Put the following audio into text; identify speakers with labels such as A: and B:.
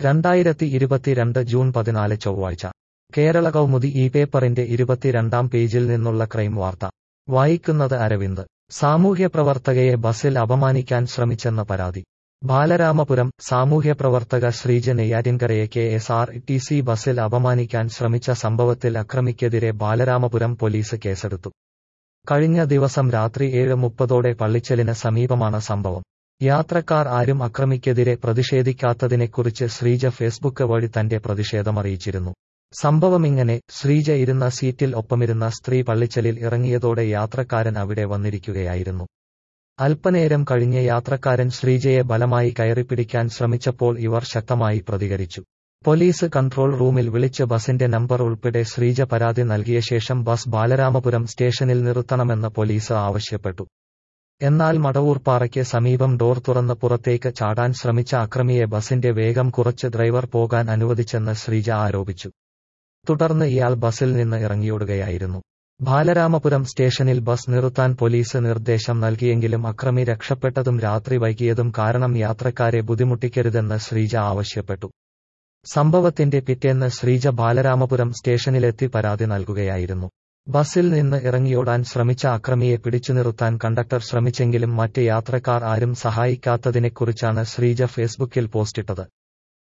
A: രണ്ടായിരത്തി ഇരുപത്തിരണ്ട് ജൂൺ പതിനാല് ചൊവ്വാഴ്ച കേരള കൗമുദി ഈ പേപ്പറിന്റെ ഇരുപത്തിരണ്ടാം പേജിൽ നിന്നുള്ള ക്രൈം വാർത്ത വായിക്കുന്നത് അരവിന്ദ് സാമൂഹ്യപ്രവർത്തകയെ ബസിൽ അപമാനിക്കാൻ ശ്രമിച്ചെന്ന പരാതി ബാലരാമപുരം സാമൂഹ്യപ്രവർത്തക ശ്രീജ നെയ്യാറ്റിൻകരയെ K S R T C ബസിൽ അപമാനിക്കാൻ ശ്രമിച്ച സംഭവത്തിൽ അക്രമിക്കെതിരെ ബാലരാമപുരം പോലീസ് കേസെടുത്തു കഴിഞ്ഞ ദിവസം രാത്രി ഏഴ് മുപ്പതോടെ പള്ളിച്ചലിന് സമീപമാണ് സംഭവം യാത്രക്കാർ ആരും അക്രമിക്കെതിരെ പ്രതിഷേധിക്കാത്തതിനെക്കുറിച്ച് ശ്രീജ ഫേസ്ബുക്ക് വഴി തന്റെ പ്രതിഷേധമറിയിച്ചിരുന്നു സംഭവമിങ്ങനെ ശ്രീജ ഇരുന്ന സീറ്റിൽ ഒപ്പമിരുന്ന സ്ത്രീ പള്ളിച്ചലിൽ ഇറങ്ങിയതോടെ യാത്രക്കാരൻ അവിടെ വന്നിരിക്കുകയായിരുന്നു അല്പനേരം കഴിഞ്ഞ് യാത്രക്കാരൻ ശ്രീജയെ ബലമായി കയറിപ്പിടിക്കാൻ ശ്രമിച്ചപ്പോൾ ഇവർ ശക്തമായി പ്രതികരിച്ചു പോലീസ് കൺട്രോൾ റൂമിൽ വിളിച്ച് ബസിന്റെ നമ്പർ ഉൾപ്പെടെ ശ്രീജ പരാതി നൽകിയ ശേഷം ബസ് ബാലരാമപുരം സ്റ്റേഷനിൽ നിർത്തണമെന്ന് പോലീസ് ആവശ്യപ്പെട്ടു എന്നാൽ മടവൂർപ്പാറയ്ക്ക് സമീപം ഡോർ തുറന്ന് പുറത്തേക്ക് ചാടാൻ ശ്രമിച്ച അക്രമിയെ ബസിന്റെ വേഗം കുറച്ച് ഡ്രൈവർ പോകാൻ അനുവദിച്ചെന്ന് ശ്രീജ ആരോപിച്ചു തുടർന്ന് ഇയാൾ ബസിൽ നിന്ന് ഇറങ്ങിയോടുകയായിരുന്നു ബാലരാമപുരം സ്റ്റേഷനിൽ ബസ് നിർത്താൻ പോലീസ് നിർദ്ദേശം നൽകിയെങ്കിലും അക്രമി രക്ഷപ്പെട്ടതും രാത്രി വൈകിയതും കാരണം യാത്രക്കാരെ ബുദ്ധിമുട്ടിക്കരുതെന്ന് ശ്രീജ ആവശ്യപ്പെട്ടു സംഭവത്തിന്റെ പിറ്റേന്ന് ശ്രീജ ബാലരാമപുരം സ്റ്റേഷനിലെത്തി പരാതി നൽകുകയായിരുന്നു ബസിൽ നിന്ന് ഇറങ്ങിയോടാൻ ശ്രമിച്ച അക്രമിയെ പിടിച്ചു നിർത്താൻ കണ്ടക്ടർ ശ്രമിച്ചെങ്കിലും മറ്റ് യാത്രക്കാർ ആരും സഹായിക്കാത്തതിനെക്കുറിച്ചാണ് ശ്രീജ ഫേസ്ബുക്കിൽ പോസ്റ്റിട്ടത്